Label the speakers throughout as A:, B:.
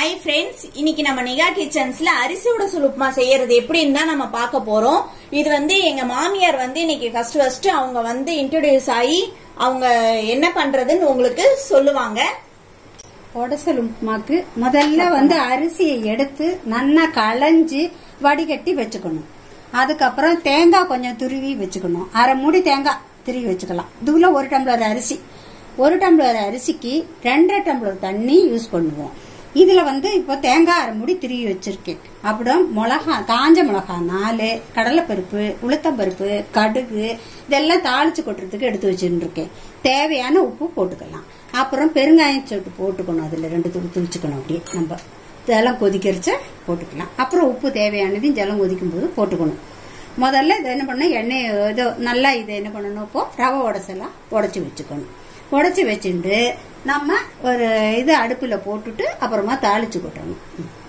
A: hi friends இன்னைக்கு நம்ம நிகா கிச்சன்ஸ்ல அரிசியோட சுழி உப்புமா செய்யறது எப்படின்னு தான் நம்ம பார்க்க போறோம் இது வந்து எங்க மாமியார் வந்து இன்னைக்கு ஃபர்ஸ்ட் ஃபர்ஸ்ட் அவங்க வந்து இன்ட்ரோடியூஸ் ஆகி அவங்க என்ன பண்றதுன்னு உங்களுக்கு சொல்லுவாங்க
B: உடசல் உப்புமாக்கு முதல்ல வந்து அரிசியை எடுத்து நல்லா களைஞ்சு வடிகட்டி வச்சுக்கணும் அதுக்கப்புறம் தேங்காய் கொஞ்சம் துருவி வச்சுக்கணும் அரை மூடி தேங்காய் துருவி வச்சுக்கலாம் இதுல ஒரு டம்ளர் அரிசி ஒரு டம்ளர் அரிசிக்கு ரெண்டரை டம்ளர் தண்ணி யூஸ் பண்ணுவோம் இதுல வந்து இப்போ தேங்காய் அரை மூடி துருவி வச்சிருக்கேன் அப்புறம் மிளகா காஞ்ச மிளகா நாலு கடலைப்பருப்பு உளுத்தம்பருப்பு கடுகு இதெல்லாம் தாளிச்சு கொட்டுறதுக்கு எடுத்து வச்சுருக்கேன் தேவையான உப்பு போட்டுக்கலாம் அப்புறம் பெருங்காயம் சொட்டு போட்டுக்கணும் அதுல ரெண்டு துளி துளிச்சுக்கணும் அப்படியே நம்ம ஜலம் கொதிக்கிறச்ச போட்டுக்கலாம் அப்புறம் உப்பு தேவையானதையும் ஜலம் கொதிக்கும் போது போட்டுக்கணும் முதல்ல இதை என்ன பண்ண எண்ணெய் இதோ நல்லா இதை என்ன பண்ணணும் இப்போ ரவை உடசெல்லாம் உடச்சி வச்சுக்கணும் உடச்சி வச்சுட்டு நம்ம ஒரு இது அடுப்பில் போட்டுட்டு அப்புறமா தாளிச்சு கொட்டணும்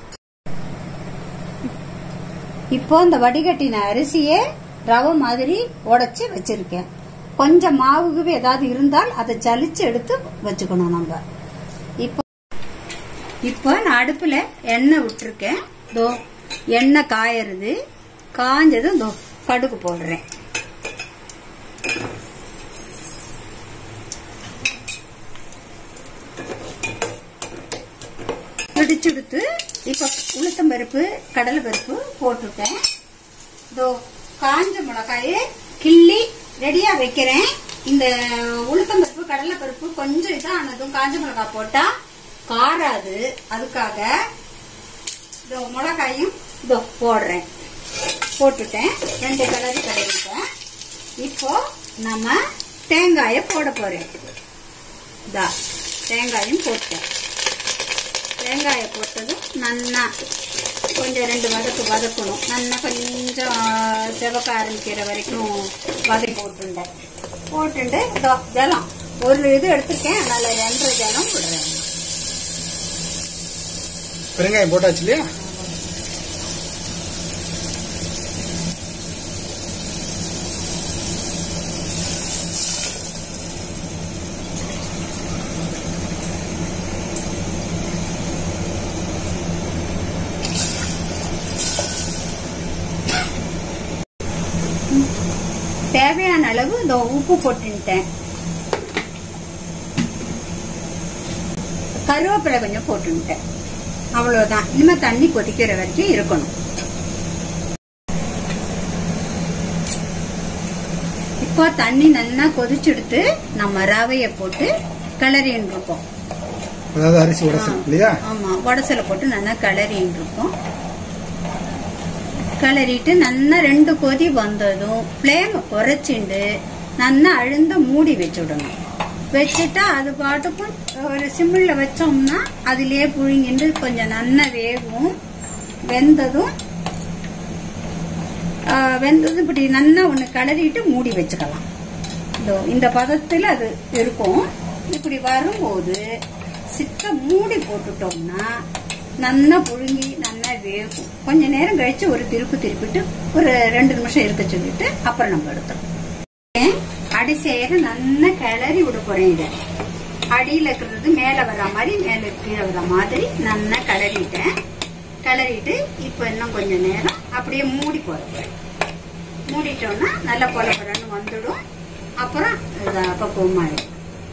B: இப்போ இந்த வடிகட்டின அரிசியே ரவை மாதிரி உடைச்சு வச்சிருக்கேன் கொஞ்சம் மாவுக்கு ஏதாவது இருந்தால் அதை சலிச்சு எடுத்து வச்சுக்கணும் நம்ம இப்போ இப்போ நான் அடுப்புல எண்ணெய் விட்டுருக்கேன் தோ எண்ணெய் காயறது காஞ்சதும் தோ கடுகு போடுறேன் பிடிச்செடுத்து இப்ப உளுத்தம் பருப்பு கடலை பருப்பு போட்டுட்டேன் இதோ காஞ்ச மிளகாயை கிள்ளி ரெடியா வைக்கிறேன் இந்த உளுத்தம் பருப்பு கடலை பருப்பு கொஞ்சம் இதானதும் காஞ்ச மிளகாய் போட்டா காராது அதுக்காக இதோ மிளகாயும் இதோ போடுறேன் போட்டுட்டேன் ரெண்டு கலரி கலரிட்டேன் இப்போ நம்ம தேங்காயை போட போறேன் இதா தேங்காயும் போட்டேன் தேங்காயை போட்டதும் நல்லா கொஞ்சம் ரெண்டு வதக்கு வதக்கணும் நல்லா கொஞ்சம் செவக்க ஆரம்பிக்கிற வரைக்கும் வதக்கி போட்டுண்டேன் போட்டுண்டு இதோ ஜலம் ஒரு இது எடுத்துருக்கேன் அதனால ரெண்டரை ஜலம் விடுறேன்
C: பெருங்காயம் போட்டாச்சு இல்லையா
B: தேவையான அளவு இந்த உப்பு போட்டுட்டேன் கருவேப்பிலை கொஞ்சம் போட்டுட்டேன் அவ்வளவுதான் இனிமே தண்ணி கொதிக்கிற வரைக்கும் இருக்கணும் இப்போ தண்ணி நல்லா கொதிச்செடுத்து நம்ம ரவையை போட்டு கிளறின்னு இருக்கோம்
C: அதாவது அரிசி உடசல் இல்லையா
B: ஆமா உடசல போட்டு நல்லா கிளறின்னு இருக்கோம் கிளறிட்டு நல்லா ரெண்டு கொதி வந்ததும் ஃப்ளேமை குறைச்சிண்டு நல்லா அழுந்த மூடி வச்சுடணும் வச்சுட்டா அது பாட்டுக்கும் ஒரு சிம்மில் வச்சோம்னா அதிலே புழுங்கிண்டு கொஞ்சம் நல்லா வேகும் வெந்ததும் ஆ, வெந்ததும் இப்படி நல்லா ஒன்று கிளறிட்டு மூடி வச்சுக்கலாம் இதோ இந்த பதத்தில் அது இருக்கும் இப்படி வரும்போது சிக்க மூடி போட்டுட்டோம்னா நல்லா புழுங்கி நல்லா வேகும் கொஞ்ச நேரம் கழிச்சு ஒரு திருப்பு திருப்பிட்டு ஒரு ரெண்டு நிமிஷம் இருக்க சொல்லிட்டு அப்புறம் நம்ம எடுத்துரும் அடிசேர நல்லா கிளறி விட போறேன் இதை அடியில இருக்கிறது மேல வர மாதிரி மேல கீழே வர மாதிரி நல்லா கிளறிட்டேன் கிளறிட்டு இப்ப இன்னும் கொஞ்ச நேரம் அப்படியே மூடி போட போறேன் மூடிட்டோம்னா நல்லா பொல பொலன்னு வந்துடும் அப்புறம் இது பக்குவமாயிடும்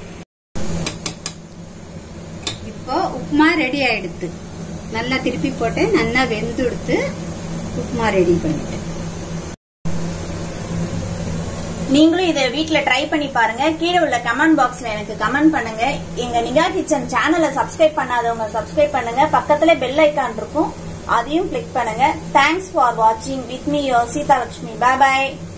B: இப்போ உப்புமா ரெடி ஆயிடுத்து நல்லா திருப்பி போட்டு நல்லா வெந்து எடுத்து உப்புமா ரெடி பண்ணிட்டேன்
A: நீங்களும் இதை வீட்ல ட்ரை பண்ணி பாருங்க கீழே உள்ள கமெண்ட் பாக்ஸ்ல எனக்கு கமெண்ட் பண்ணுங்க எங்க நிகா கிச்சன் சேனலை சப்ஸ்கிரைப் பண்ணாதவங்க சப்ஸ்கிரைப் பண்ணுங்க பக்கத்துல பெல் ஐக்கான் இருக்கும் அதையும் கிளிக் பண்ணுங்க தேங்க்ஸ் ஃபார் வாட்சிங் with me your Seethalakshmi bye bye